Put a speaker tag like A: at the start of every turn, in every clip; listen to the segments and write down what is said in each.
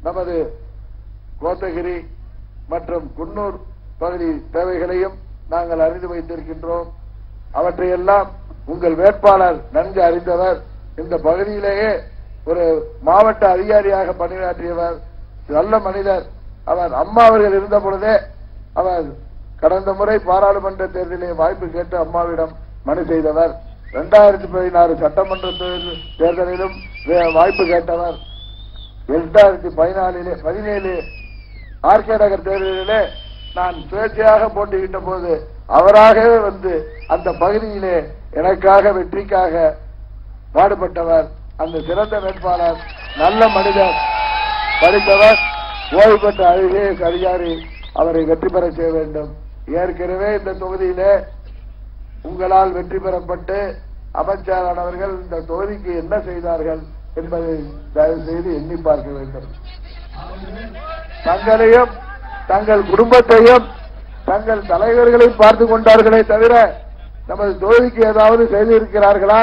A: நமது கோத்தகிரி மற்றும் குன்னூர் பகுதி தேவைகளையும் நாங்கள் அறிந்து வைத்திருக்கின்றோம் அவற்றையெல்லாம் உங்கள் வேட்பாளர் நன்கு அறிந்தவர் இந்த பகுதியிலேயே ஒரு மாவட்ட அதிகாரியாக பணியாற்றியவர் நல்ல மனிதர் அவர் அம்மா அவர்கள் இருந்த பொழுதே அவர் கடந்த முறை பாராளுமன்ற தேர்தலில் வாய்ப்பு கேட்டு அம்மாவிடம் மனு செய்தவர் இரண்டாயிரத்தி பதினாறு சட்டமன்ற தேர்தல் தேர்தலிலும் வே- வாய்ப்பு கேட்டவர் இரண்டாயிரத்தி பதினாலிலே பதினேழு ஆர்கே நகர் தேர்தலிலே நான் சுயேட்சையாக போட்டியிட்ட போது அவராகவே வந்து அந்த பகுதியிலே எனக்காக வெற்றிக்காக பாடுபட்டவர் அந்த சிறந்த வேட்பாளர் நல்ல மனிதர் படித்தவர் ஓய்வு பெற்ற ஐஏஎஸ் அதிகாரி அவரை வெற்றி பெற செய்ய வேண்டும் ஏற்கனவே இந்த தொகுதியிலே உங்களால் வெற்றி பெறப்பட்டு அமைச்சரானவர்கள் இந்த தொகுதிக்கு என்ன செய்தார்கள் என்பதை தயவு செய்து எண்ணி பார்க்க வேண்டும் தங்களையும் தங்கள் குடும்பத்தையும் தங்கள் தலைவர்களையும் பார்த்து கொண்டார்களே தவிர நமது தொகுதிக்கு ஏதாவது செய்திருக்கிறார்களா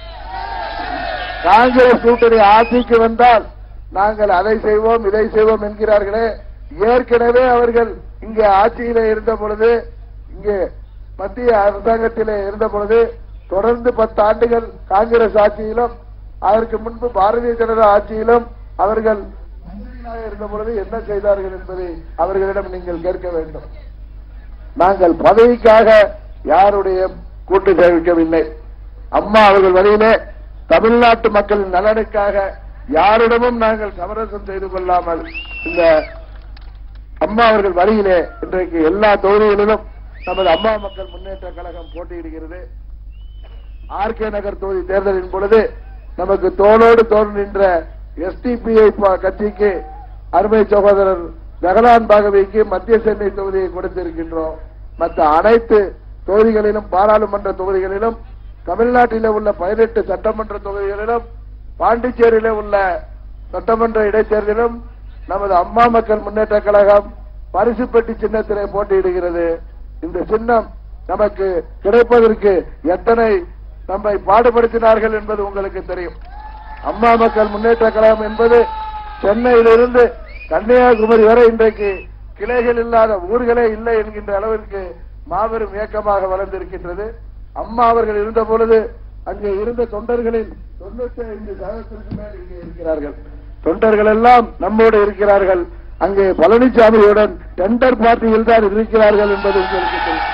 A: காங்கிரஸ் கூட்டணி ஆட்சிக்கு வந்தால் நாங்கள் அதை செய்வோம் இதை செய்வோம் என்கிறார்களே ஏற்கனவே அவர்கள் இங்கே ஆட்சியிலே இருந்த பொழுது இங்கே மத்திய அரசாங்கத்திலே இருந்த பொழுது தொடர்ந்து பத்து ஆண்டுகள் காங்கிரஸ் ஆட்சியிலும் அதற்கு முன்பு பாரதிய ஜனதா ஆட்சியிலும் அவர்கள் மந்திரிகளாக இருந்த பொழுது என்ன செய்தார்கள் என்பதை அவர்களிடம் நீங்கள் கேட்க வேண்டும் நாங்கள் பதவிக்காக யாருடைய கூட்டு சேவிக்கவில்லை அம்மா அவர்கள் வழியிலே தமிழ்நாட்டு மக்களின் நலனுக்காக யாரிடமும் நாங்கள் சமரசம் செய்து கொள்ளாமல் இந்த அம்மா அவர்கள் வழியிலே இன்றைக்கு எல்லா தொகுதிகளிலும் நமது அம்மா மக்கள் முன்னேற்ற கழகம் போட்டியிடுகிறது ஆர்கே நகர் தொகுதி தேர்தலின் பொழுது நமக்கு தோளோடு தோல் நின்ற எஸ்டிபிஐ கட்சிக்கு அருமை சகோதரர் ஜெகலான் பாகவிக்கு மத்திய சென்னை தொகுதியை கொடுத்திருக்கின்றோம் மற்ற அனைத்து தொகுதிகளிலும் பாராளுமன்ற தொகுதிகளிலும் தமிழ்நாட்டிலே உள்ள பதினெட்டு சட்டமன்ற தொகுதிகளிலும் பாண்டிச்சேரியிலே உள்ள சட்டமன்ற இடைத்தேர்தலிலும் நமது அம்மா மக்கள் முன்னேற்ற கழகம் பரிசு பெட்டி சின்னத்திலே போட்டியிடுகிறது இந்த சின்னம் நமக்கு கிடைப்பதற்கு எத்தனை நம்மை பாடுபடுத்தினார்கள் என்பது உங்களுக்கு தெரியும் அம்மா மக்கள் முன்னேற்ற கழகம் என்பது சென்னையிலிருந்து கன்னியாகுமரி வரை இன்றைக்கு கிளைகள் இல்லாத ஊர்களே இல்லை என்கின்ற அளவிற்கு மாபெரும் இயக்கமாக வளர்ந்திருக்கின்றது அம்மா அவர்கள் இருந்த பொழுது அங்கே இருந்த தொண்டர்களில் தொண்ணூத்தி ஐந்து சதவீதத்திற்கு மேல் இங்கே இருக்கிறார்கள் தொண்டர்கள் எல்லாம் நம்மோடு இருக்கிறார்கள் அங்கே பழனிசாமியுடன் டெண்டர் பார்ட்டியில் தான் இருக்கிறார்கள் என்பது உங்களுக்கு தெரியும்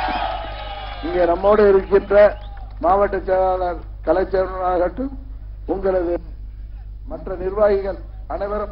A: இங்கே நம்மோடு இருக்கின்ற மாவட்ட செயலாளர் கலைச்சேவனாகட்டும் உங்களது மற்ற நிர்வாகிகள் அனைவரும்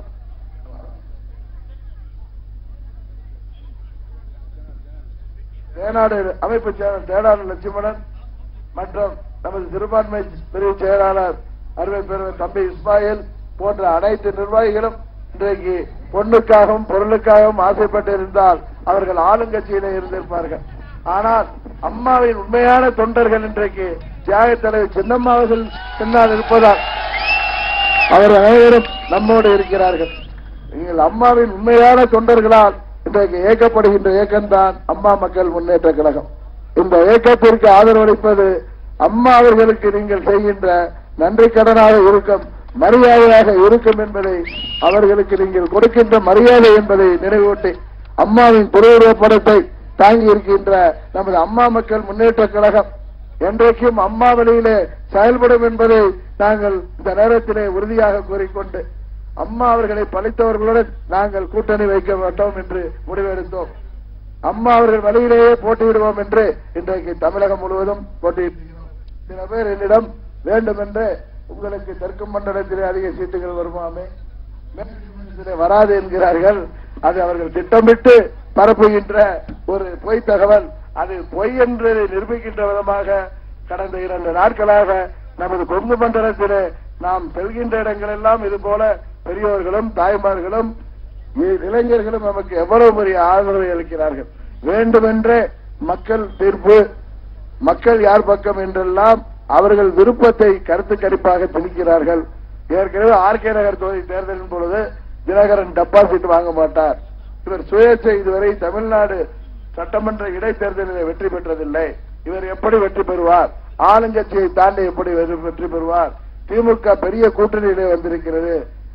A: தேனாடு அமைப்பு செயலர் தேனாடு லட்சுமணன் மற்றும் நமது சிறுபான்மை பிரிவு செயலாளர் அருமை பெருமை தம்பி இஸ்மாயில் போன்ற அனைத்து நிர்வாகிகளும் இன்றைக்கு பொண்ணுக்காகவும் பொருளுக்காகவும் ஆசைப்பட்டு இருந்தால் அவர்கள் ஆளுங்கட்சியிலே இருந்திருப்பார்கள் ஆனால் அம்மாவின் உண்மையான தொண்டர்கள் இன்றைக்கு தியாக தலைவர் சின்னம்மா அவர்கள் பின்னால் இருப்பதால் அவர் அனைவரும் நம்மோடு இருக்கிறார்கள் நீங்கள் அம்மாவின் உண்மையான தொண்டர்களால் இன்றைக்கு இயக்கப்படுகின்ற இயக்கம்தான் அம்மா மக்கள் முன்னேற்ற கழகம் இந்த இயக்கத்திற்கு ஆதரவளிப்பது அம்மா அவர்களுக்கு நீங்கள் செய்கின்ற நன்றி கடனாக இருக்கும் மரியாதையாக இருக்கும் என்பதை அவர்களுக்கு நீங்கள் கொடுக்கின்ற மரியாதை என்பதை நினைவூட்டி அம்மாவின் திருவுருவப் படத்தை தாங்கி இருக்கின்ற நமது அம்மா மக்கள் முன்னேற்ற கழகம் என்றைக்கும் அம்மா வழியிலே செயல்படும் என்பதை நாங்கள் இந்த நேரத்திலே உறுதியாக கூறிக்கொண்டு அம்மா அவர்களை பழித்தவர்களுடன் நாங்கள் கூட்டணி வைக்க மாட்டோம் என்று முடிவெடுத்தோம் அம்மா அவர்கள் வழியிலேயே போட்டியிடுவோம் என்று இன்றைக்கு தமிழகம் முழுவதும் போட்டியிடுகிறோம் சில பேர் என்னிடம் வேண்டும் என்று உங்களுக்கு தெற்கு மண்டலத்திலே அதிக சீட்டுகள் வருமாமே மேற்கு மண்டலத்திலே வராது என்கிறார்கள் அது அவர்கள் திட்டமிட்டு பரப்புகின்ற ஒரு பொய் தகவல் அது பொய் என்று நிரூபிக்கின்ற விதமாக கடந்த இரண்டு நாட்களாக நமது கொங்கு மண்டலத்திலே நாம் செல்கின்ற இடங்களெல்லாம் இது போல பெரியோர்களும் தாய்மார்களும் இ- இளைஞர்களும் நமக்கு எவ்வளவு பெரிய ஆதரவை அளிக்கிறார்கள் வேண்டுமென்றே மக்கள் தீர்ப்பு மக்கள் யார் பக்கம் என்றெல்லாம் அவர்கள் விருப்பத்தை கருத்து கணிப்பாக திணிக்கிறார்கள் ஏற்கனவே ஆர்கே நகர் தொகுதி தேர்தலின் பொழுது தினகரன் டெபாசிட் வாங்க மாட்டார் இவர் சுயேட்சை இதுவரை தமிழ்நாடு சட்டமன்ற இடைத்தேர்தலில் வெற்றி பெற்றதில்லை இவர் எப்படி வெற்றி பெறுவார் ஆளுங்கட்சியை தாண்டி எப்படி வெற்றி வெற்றி பெறுவார் திமுக பெரிய கூட்டணியிலே வந்திருக்கிறது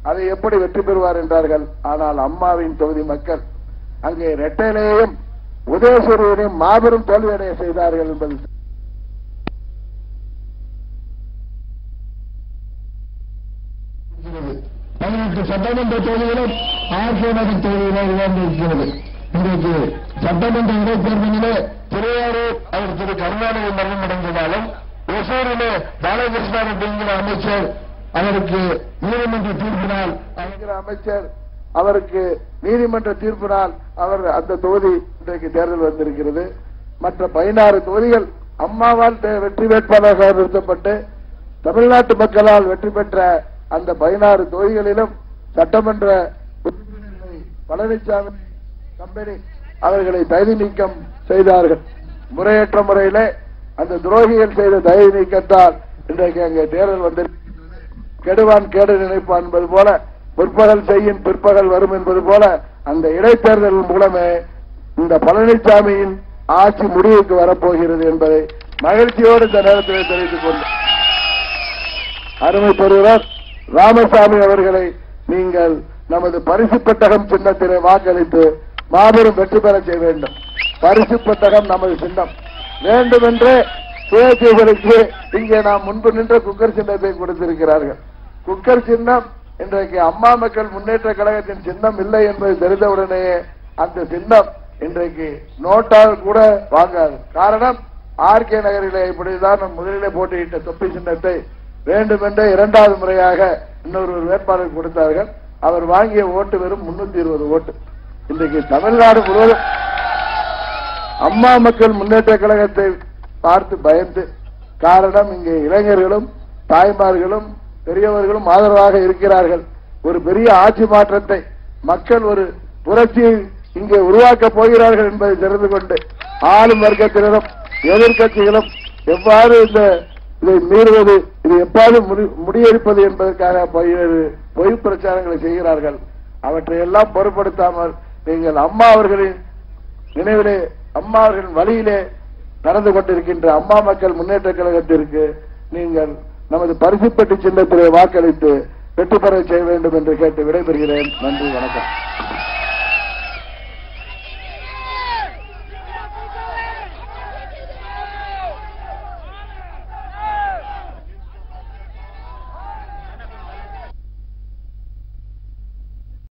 A: அதை எப்படி வெற்றி பெறுவார் என்றார்கள் ஆனால் அம்மாவின் தொகுதி மக்கள் அங்கே ரெட்டையிலேயும் உதயசூரியனையும் மாபெரும் தோல்வியடைய செய்தார்கள் என்பது
B: பதினெட்டு சட்டமன்ற தொகுதிகளும் ஆர்கே நகர் தொகுதியில இழந்திருக்கிறது இன்றைக்கு சட்டமன்ற இடைத்தேர்தலிலே திருவாரூர் அவர் திரு கருணாநிதி மரணம் அடைந்ததாலும் ஒசூரிலே பாலகிருஷ்ணன் என்கிற அமைச்சர் அவருக்கு நீதிமன்ற தீர்ப்பினால்
A: என்கிற அமைச்சர் அவருக்கு நீதிமன்ற தீர்ப்பினால் அவர் அந்த தொகுதி இன்றைக்கு தேர்தல் வந்திருக்கிறது மற்ற பதினாறு தொகுதிகள் அம்மாவால் தே- வெற்றி வேட்பாளராக நிறுத்தப்பட்டு தமிழ்நாட்டு மக்களால் வெற்றி பெற்ற அந்த பதினாறு தொகுதிகளிலும் சட்டமன்ற உறுப்பினர்களை பழனிசாமி கம்பெனி அவர்களை தகுதி நீக்கம் செய்தார்கள் முறையற்ற முறையிலே அந்த துரோகிகள் செய்த தகுதி நீக்கத்தால் இன்றைக்கு அங்கே தேர்தல் வந்திருக்கிறது கெடுவான் கேடு நினைப்பான் என்பது போல முற்பகல் செய்யும் பிற்பகல் வரும் என்பது போல அந்த இடைத்தேர்தல் மூலமே இந்த பழனிசாமியின் ஆட்சி முடிவுக்கு வரப்போகிறது என்பதை மகிழ்ச்சியோடு இந்த நேரத்தில் தெரிவித்துக் கொண்டேன் அருமை பெறுகிறார் ராமசாமி அவர்களை நீங்கள் நமது பரிசு பெட்டகம் சின்னத்திலே வாக்களித்து மாபெரும் வெற்றி பெற செய்ய வேண்டும் பரிசு பெட்டகம் நமது சின்னம் வேண்டுமென்றே சுயேட்சைகளுக்கு இங்கே நாம் முன்பு நின்ற குக்கர் சின்னத்தை கொடுத்திருக்கிறார்கள் குக்கர் சின்னம் இன்றைக்கு அம்மா மக்கள் முன்னேற்ற கழகத்தின் சின்னம் இல்லை என்பது தெரிந்தவுடனேயே அந்த சின்னம் இன்றைக்கு நோட்டால் கூட வாங்காது காரணம் ஆர்கே நகரிலே இப்படிதான் நம் முதலிலே போட்டியிட்ட தொப்பி சின்னத்தை வேண்டுமென்றே இரண்டாவது முறையாக இன்னொரு வேட்பாளர் கொடுத்தார்கள் அவர் வாங்கிய ஓட்டு வெறும் முன்னூத்தி இருபது ஓட்டு இன்றைக்கு தமிழ்நாடு முழுவதும் அம்மா மக்கள் முன்னேற்ற கழகத்தை பார்த்து பயந்து காரணம் இங்கே இளைஞர்களும் தாய்மார்களும் பெரியவர்களும் ஆதரவாக இருக்கிறார்கள் ஒரு பெரிய ஆட்சி மாற்றத்தை மக்கள் ஒரு புரட்சியை இங்கே உருவாக்கப் போகிறார்கள் என்பதை தெரிந்து கொண்டு ஆளும் வர்க்கத்தினரும் எதிர்க்கட்சிகளும் எவ்வாறு இந்த இதை மீறுவது இது எவ்வாறு முடி- முடியெடுப்பது என்பதற்காக பல்வேறு பொய் பிரச்சாரங்களை செய்கிறார்கள் அவற்றை எல்லாம் பொருட்படுத்தாமல் நீங்கள் அம்மா அவர்களின் நினைவிலே அம்மா அவர்களின் வழியிலே நடந்து கொண்டிருக்கின்ற அம்மா மக்கள் முன்னேற்ற கழகத்திற்கு நீங்கள் நமது பரிசுப்பட்டி சின்னத்திலே வாக்களித்து வெற்றி பெற செய்ய வேண்டும் என்று கேட்டு விடைபெறுகிறேன் நன்றி வணக்கம்